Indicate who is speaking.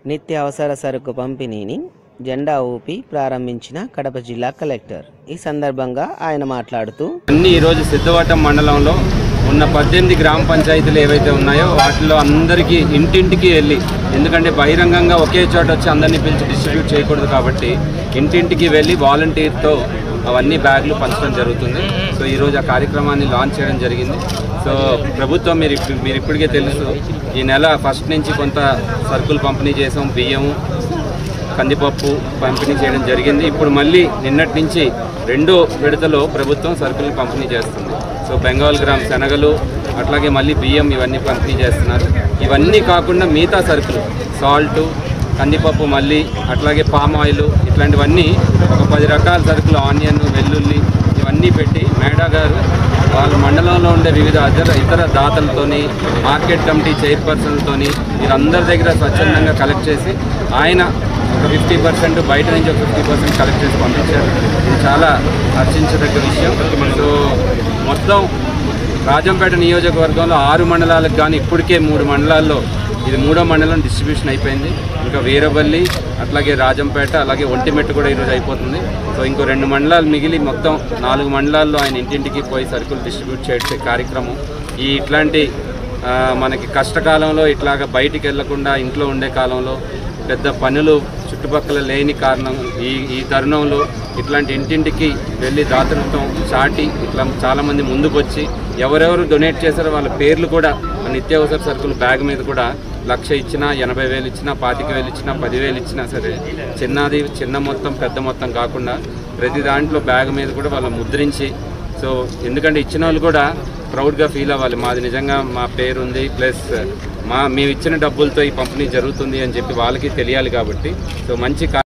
Speaker 1: నిత్యావసర సరుకు పంపిణీని జెండా ఊపి ప్రారంభించిన కడప జిల్లా కలెక్టర్ ఈ సందర్భంగా ఆయన మాట్లాడుతూ
Speaker 2: అన్ని ఈరోజు సిద్ధవటం మండలంలో ఉన్న పద్దెనిమిది గ్రామ పంచాయతీలు ఏవైతే ఉన్నాయో వాటిలో అందరికీ ఇంటింటికి వెళ్ళి ఎందుకంటే బహిరంగంగా ఒకే చోట వచ్చి అందరినీ పిలిచి డిస్ట్రిబ్యూట్ చేయకూడదు కాబట్టి ఇంటింటికి వెళ్ళి వాలంటీర్తో అవన్నీ బ్యాగులు పంచడం జరుగుతుంది సో ఈరోజు ఆ కార్యక్రమాన్ని లాంచ్ చేయడం జరిగింది సో ప్రభుత్వం మీరు ఇప్పుడు- మీరు ఇప్పటికే తెలుసు ఈ నెల ఫస్ట్ నుంచి కొంత సరుకులు పంపిణీ చేసాం బియ్యము కందిపప్పు పంపిణీ చేయడం జరిగింది ఇప్పుడు మళ్ళీ నిన్నటి నుంచి రెండో విడతలో ప్రభుత్వం సరుకులు పంపిణీ చేస్తుంది సో బెంగాల్ గ్రామ్ శనగలు అట్లాగే మళ్ళీ బియ్యం ఇవన్నీ పంపిణీ చేస్తున్నారు ఇవన్నీ కాకుండా మిగతా సరుకులు సాల్టు కందిపప్పు మళ్ళీ అట్లాగే పామ్ ఆయిల్ ఇట్లాంటివన్నీ ఒక పది రకాల సరుకులు ఆనియన్ వెల్లుల్లి ఇవన్నీ పెట్టి మేడా గారు వాళ్ళ మండలంలో ఉండే వివిధ ఇతర ఇతర దాతలతోని మార్కెట్ కమిటీ చైర్పర్సన్లతోని వీరందరి దగ్గర స్వచ్ఛందంగా కలెక్ట్ చేసి ఆయన ఒక ఫిఫ్టీ పర్సెంట్ బయట నుంచి ఒక ఫిఫ్టీ పర్సెంట్ కలెక్ట్ చేసి పంపించారు ఇది చాలా హర్షించదగ్గ విషయం సో మొత్తం రాజంపేట నియోజకవర్గంలో ఆరు మండలాలకు కానీ ఇప్పటికే మూడు మండలాల్లో ఇది మూడో మండలం డిస్ట్రిబ్యూషన్ అయిపోయింది ఇంకా వీరవల్లి అట్లాగే రాజంపేట అలాగే ఒంటిమెట్టు కూడా ఈరోజు అయిపోతుంది సో ఇంకో రెండు మండలాలు మిగిలి మొత్తం నాలుగు మండలాల్లో ఆయన ఇంటింటికి పోయి సరుకులు డిస్ట్రిబ్యూట్ చేసే కార్యక్రమం ఈ ఇట్లాంటి ఆ, మనకి కష్టకాలంలో ఇట్లాగా బయటికి వెళ్లకుండా ఇంట్లో ఉండే కాలంలో పెద్ద పనులు చుట్టుపక్కల లేని కారణం ఈ ఈ తరుణంలో ఇట్లాంటి ఇంటింటికి వెళ్ళి దాతృత్వం చాటి ఇట్లా చాలామంది ముందుకు వచ్చి ఎవరెవరు డొనేట్ చేశారో వాళ్ళ పేర్లు కూడా నిత్యావసర సరుకులు బ్యాగ్ మీద కూడా లక్ష ఇచ్చినా ఎనభై వేలు ఇచ్చినా పాతిక వేలు ఇచ్చినా పదివేలు ఇచ్చినా సరే చిన్నది చిన్న మొత్తం పెద్ద మొత్తం కాకుండా ప్రతి దాంట్లో బ్యాగ్ మీద కూడా వాళ్ళు ముద్రించి సో ఎందుకంటే ఇచ్చిన వాళ్ళు కూడా ప్రౌడ్గా ఫీల్ అవ్వాలి మాది నిజంగా మా పేరు ఉంది ప్లస్ మా మేము ఇచ్చిన డబ్బులతో ఈ పంపిణీ జరుగుతుంది అని చెప్పి వాళ్ళకి తెలియాలి కాబట్టి సో మంచి కా-